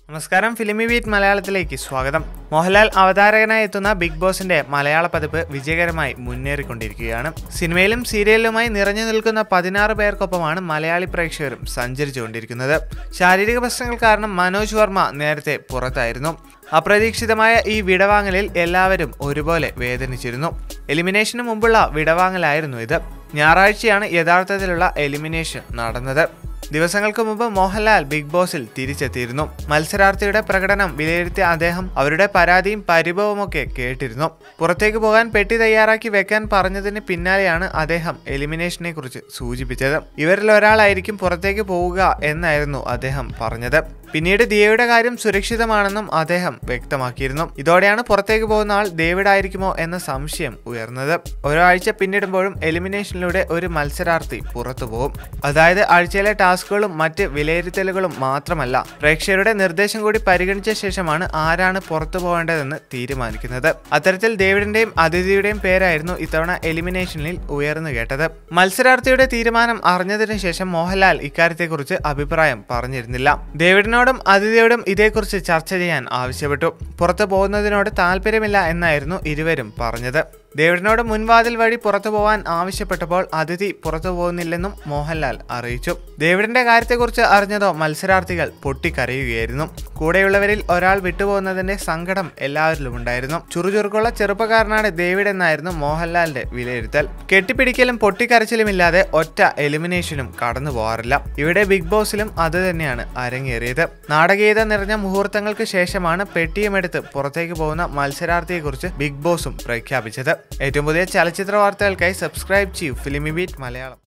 നമസ്കാരം ഫിലിമി ബീറ്റ് മലയാളത്തിലേക്ക് സ്വാഗതം മോഹൻലാൽ അവതാരകനായി എത്തുന്ന ബിഗ് ബോസിന്റെ മലയാള പതിപ്പ് വിജയകരമായി മുന്നേറിക്കൊണ്ടിരിക്കുകയാണ് സിനിമയിലും സീരിയലിലുമായി നിറഞ്ഞു നിൽക്കുന്ന പതിനാറ് പേർക്കൊപ്പമാണ് മലയാളി പ്രേക്ഷകരും സഞ്ചരിച്ചുകൊണ്ടിരിക്കുന്നത് ശാരീരിക പ്രശ്നങ്ങൾ കാരണം മനോജ് വർമ്മ നേരത്തെ പുറത്തായിരുന്നു അപ്രതീക്ഷിതമായ ഈ വിടവാങ്ങലിൽ എല്ലാവരും ഒരുപോലെ വേദനിച്ചിരുന്നു എലിമിനേഷന് മുമ്പുള്ള വിടവാങ്ങലായിരുന്നു ഇത് ഞായറാഴ്ചയാണ് യഥാർത്ഥത്തിലുള്ള എലിമിനേഷൻ നടന്നത് ദിവസങ്ങൾക്ക് മുമ്പ് മോഹൻലാൽ ബിഗ് ബോസിൽ തിരിച്ചെത്തിയിരുന്നു മത്സരാർത്ഥിയുടെ പ്രകടനം വിലയിരുത്തിയ അദ്ദേഹം അവരുടെ പരാതിയും പരിഭവമൊക്കെ കേട്ടിരുന്നു പുറത്തേക്ക് പോകാൻ പെട്ടി തയ്യാറാക്കി വെക്കാൻ പറഞ്ഞതിന് പിന്നാലെയാണ് അദ്ദേഹം എലിമിനേഷനെ കുറിച്ച് സൂചിപ്പിച്ചത് ഇവരിൽ ഒരാളായിരിക്കും പുറത്തേക്ക് പോവുക എന്നായിരുന്നു അദ്ദേഹം പറഞ്ഞത് പിന്നീട് ദിയയുടെ കാര്യം സുരക്ഷിതമാണെന്നും അദ്ദേഹം വ്യക്തമാക്കിയിരുന്നു ഇതോടെയാണ് പുറത്തേക്ക് പോകുന്ന ആൾ ഡേവിഡ് ആയിരിക്കുമോ എന്ന സംശയം ഉയർന്നത് ഒരാഴ്ച പിന്നിടുമ്പോഴും എലിമിനേഷനിലൂടെ ഒരു മത്സരാർത്ഥി പുറത്തു പോകും അതായത് ആഴ്ചയിലെ ടാസ്കുകളും മറ്റ് വിലയിരുത്തലുകളും മാത്രമല്ല പ്രേക്ഷകരുടെ നിർദ്ദേശം കൂടി പരിഗണിച്ച ശേഷമാണ് ആരാണ് പുറത്തു പോകേണ്ടതെന്ന് തീരുമാനിക്കുന്നത് അത്തരത്തിൽ ഡേവിഡിന്റെയും അതിഥിയുടെയും പേരായിരുന്നു ഇത്തവണ എലിമിനേഷനിൽ ഉയർന്നു കേട്ടത് മത്സരാർത്ഥിയുടെ തീരുമാനം അറിഞ്ഞതിനു ശേഷം മോഹൻലാൽ ഇക്കാര്യത്തെക്കുറിച്ച് അഭിപ്രായം പറഞ്ഞിരുന്നില്ല ഡേവിഡിനോടും അതിഥിയോടും ഇതേക്കുറിച്ച് ചർച്ച ചെയ്യാൻ ആവശ്യപ്പെട്ടു പുറത്തു പോകുന്നതിനോട് താല്പര്യമില്ല എന്നായിരുന്നു ഇരുവരും പറഞ്ഞത് ഡേവിഡിനോട് മുൻവാതിൽ വഴി പുറത്തു പോകാൻ ആവശ്യപ്പെട്ടപ്പോൾ അതിഥി പുറത്തു പോകുന്നില്ലെന്നും മോഹൻലാൽ അറിയിച്ചു ഡേവിഡിന്റെ കാര്യത്തെക്കുറിച്ച് അറിഞ്ഞതോ മത്സരാർത്ഥികൾ പൊട്ടിക്കരയുകയായിരുന്നു കൂടെയുള്ളവരിൽ ഒരാൾ വിട്ടുപോകുന്നതിന്റെ സങ്കടം എല്ലാവരിലും ഉണ്ടായിരുന്നു ചുറുചുറുക്കുള്ള ചെറുപ്പക്കാരനാണ് ഡേവിഡ് എന്നായിരുന്നു മോഹൻലാലിന്റെ വിലയിരുത്തൽ കെട്ടിപ്പിടിക്കലും പൊട്ടിക്കരച്ചിലുമില്ലാതെ ഒറ്റ എലിമിനേഷനും കടന്നു പോകാറില്ല ഇവിടെ ബിഗ് ബോസിലും അത് തന്നെയാണ് അരങ്ങേറിയത് നാടകീയത നിറഞ്ഞ മുഹൂർത്തങ്ങൾക്ക് ശേഷമാണ് പെട്ടിയുമെടുത്ത് പുറത്തേക്ക് പോകുന്ന മത്സരാർത്ഥിയെക്കുറിച്ച് ബിഗ് ബോസും പ്രഖ്യാപിച്ചത് ഏറ്റവും പുതിയ ചലച്ചിത്ര വാർത്തകൾക്കായി സബ്സ്ക്രൈബ് ചെയ്യൂ ഫിലിമി ബീറ്റ് മലയാളം